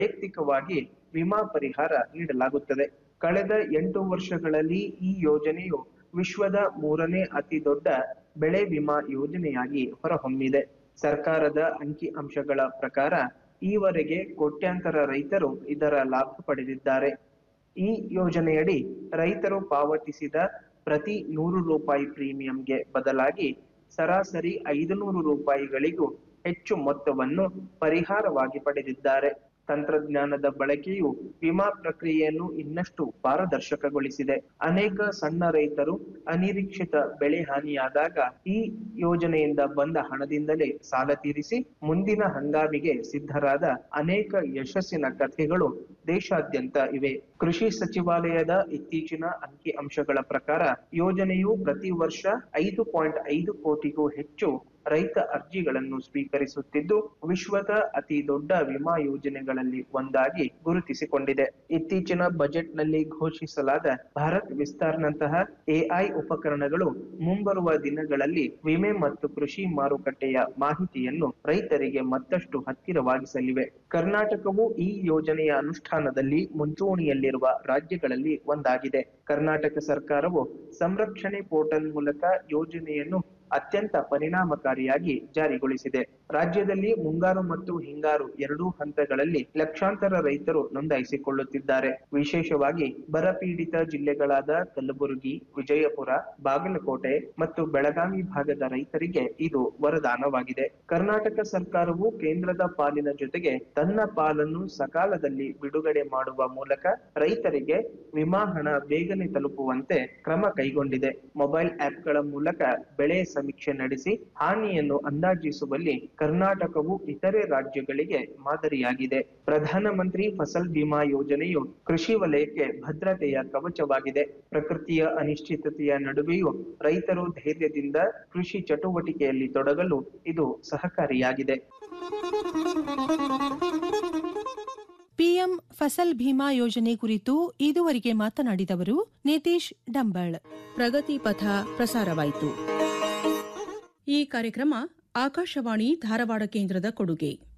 ವೈಯಕ್ತಿಕವಾಗಿ ವಿಮಾ ಪರಿಹಾರ ನೀಡಲಾಗುತ್ತದೆ ಕಳೆದ ಎಂಟು ವರ್ಷಗಳಲ್ಲಿ ಈ ಯೋಜನೆಯು ವಿಶ್ವದ ಮೂರನೇ ಅತಿ ದೊಡ್ಡ ಬೆಳೆ ವಿಮಾ ಯೋಜನೆಯಾಗಿ ಹೊರಹೊಮ್ಮಿದೆ ಸರ್ಕಾರದ ಅಂಕಿ ಅಂಶಗಳ ಪ್ರಕಾರ ಈವರೆಗೆ ಕೋಟ್ಯಾಂತರ ರೈತರು ಇದರ ಲಾಭ ಪಡೆದಿದ್ದಾರೆ ಈ ಯೋಜನೆಯಡಿ ರೈತರು ಪಾವತಿಸಿದ ಪ್ರತಿ ನೂರು ರೂಪಾಯಿ ಪ್ರೀಮಿಯಂಗೆ ಬದಲಾಗಿ ಸರಾಸರಿ ಐದು ನೂರು ರೂಪಾಯಿಗಳಿಗೂ ಹೆಚ್ಚು ಮೊತ್ತವನ್ನು ಪರಿಹಾರವಾಗಿ ಪಡೆದಿದ್ದಾರೆ ತಂತ್ರಜ್ಞಾನದ ಬಳಕೆಯು ವಿಮಾ ಪ್ರಕ್ರಿಯೆಯನ್ನು ಇನ್ನಷ್ಟು ಪಾರದರ್ಶಕಗೊಳಿಸಿದೆ ಅನೇಕ ಸಣ್ಣ ರೈತರು ಅನಿರೀಕ್ಷಿತ ಬೆಳೆ ಹಾನಿಯಾದಾಗ ಈ ಯೋಜನೆಯಿಂದ ಬಂದ ಹಣದಿಂದಲೇ ಸಾಲ ತೀರಿಸಿ ಮುಂದಿನ ಹಂಗಾಮಿಗೆ ಸಿದ್ಧರಾದ ಅನೇಕ ಯಶಸ್ಸಿನ ಕಥೆಗಳು ದೇಶಾದ್ಯಂತ ಇವೆ ಕೃಷಿ ಸಚಿವಾಲಯದ ಇತ್ತೀಚಿನ ಅಂಕಿ ಅಂಶಗಳ ಪ್ರಕಾರ ಯೋಜನೆಯು ಪ್ರತಿ ವರ್ಷ ಐದು ಪಾಯಿಂಟ್ ಐದು ಕೋಟಿಗೂ ಹೆಚ್ಚು ರೈತ ಅರ್ಜಿಗಳನ್ನು ಸ್ವೀಕರಿಸುತ್ತಿದ್ದು ವಿಶ್ವದ ಅತಿ ದೊಡ್ಡ ವಿಮಾ ಯೋಜನೆಗಳಲ್ಲಿ ಒಂದಾಗಿ ಗುರುತಿಸಿಕೊಂಡಿದೆ ಇತ್ತೀಚಿನ ಬಜೆಟ್ನಲ್ಲಿ ಘೋಷಿಸಲಾದ ಭಾರತ್ ವಿಸ್ತಾರ್ನಂತಹ ಎಐ ಉಪಕರಣಗಳು ಮುಂಬರುವ ದಿನಗಳಲ್ಲಿ ವಿಮೆ ಮತ್ತು ಕೃಷಿ ಮಾರುಕಟ್ಟೆಯ ಮಾಹಿತಿಯನ್ನು ರೈತರಿಗೆ ಮತ್ತಷ್ಟು ಹತ್ತಿರವಾಗಿಸಲಿವೆ ಕರ್ನಾಟಕವು ಈ ಯೋಜನೆಯ ಅನುಷ್ಠಾನದಲ್ಲಿ ಮುಂಚೂಣಿಯಲ್ಲಿರುವ ರಾಜ್ಯಗಳಲ್ಲಿ ಒಂದಾಗಿದೆ ಕರ್ನಾಟಕ ಸರ್ಕಾರವು ಸಂರಕ್ಷಣೆ ಪೋರ್ಟಲ್ ಮೂಲಕ ಯೋಜನೆಯನ್ನು ಅತ್ಯಂತ ಪರಿಣಾಮಕಾರಿಯಾಗಿ ಜಾರಿಗೊಳಿಸಿದೆ ರಾಜ್ಯದಲ್ಲಿ ಮುಂಗಾರು ಮತ್ತು ಹಿಂಗಾರು ಎರಡೂ ಹಂತಗಳಲ್ಲಿ ಲಕ್ಷಾಂತರ ರೈತರು ನೋಂದಾಯಿಸಿಕೊಳ್ಳುತ್ತಿದ್ದಾರೆ ವಿಶೇಷವಾಗಿ ಬರಪೀಡಿತ ಜಿಲ್ಲೆಗಳಾದ ಕಲಬುರಗಿ ವಿಜಯಪುರ ಬಾಗಲಕೋಟೆ ಮತ್ತು ಬೆಳಗಾವಿ ಭಾಗದ ರೈತರಿಗೆ ಇದು ವರದಾನವಾಗಿದೆ ಕರ್ನಾಟಕ ಸರ್ಕಾರವು ಕೇಂದ್ರದ ಪಾಲಿನ ಜೊತೆಗೆ ತನ್ನ ಪಾಲನ್ನು ಸಕಾಲದಲ್ಲಿ ಬಿಡುಗಡೆ ಮಾಡುವ ಮೂಲಕ ರೈತರಿಗೆ ವಿಮಾ ಹಣ ಬೇಗನೆ ತಲುಪುವಂತೆ ಕ್ರಮ ಕೈಗೊಂಡಿದೆ ಮೊಬೈಲ್ ಆಪ್ಗಳ ಮೂಲಕ ಬೆಳೆ ಸಮೀಕ್ಷೆ ನಡೆಸಿ ಹಾನಿಯನ್ನು ಅಂದಾಜಿಸುವಲ್ಲಿ ಕರ್ನಾಟಕವು ಇತರೆ ರಾಜ್ಯಗಳಿಗೆ ಮಾದರಿಯಾಗಿದೆ ಪ್ರಧಾನಮಂತ್ರಿ ಫಸಲ್ ಬಿಮಾ ಯೋಜನೆಯು ಕೃಷಿ ವಲಯಕ್ಕೆ ಭದ್ರತೆಯ ಕವಚವಾಗಿದೆ ಪ್ರಕೃತಿಯ ಅನಿಶ್ಚಿತತೆಯ ನಡುವೆಯೂ ರೈತರು ಧೈರ್ಯದಿಂದ ಕೃಷಿ ಚಟುವಟಿಕೆಯಲ್ಲಿ ತೊಡಗಲು ಇದು ಸಹಕಾರಿಯಾಗಿದೆ ಪಿಎಂ ಫಸಲ್ ಭೀಮಾ ಯೋಜನೆ ಕುರಿತು ಇದುವರೆಗೆ ಮಾತನಾಡಿದವರು ನಿತೀಶ್ ಡಂಬಳ್ ಪ್ರಗತಿ ಪಥ ಪ್ರಸಾರವಾಯಿತು ಈ ಕಾರ್ಯಕ್ರಮ ಆಕಾಶವಾಣಿ ಧಾರವಾಡ ಕೇಂದ್ರದ ಕೊಡುಗೆ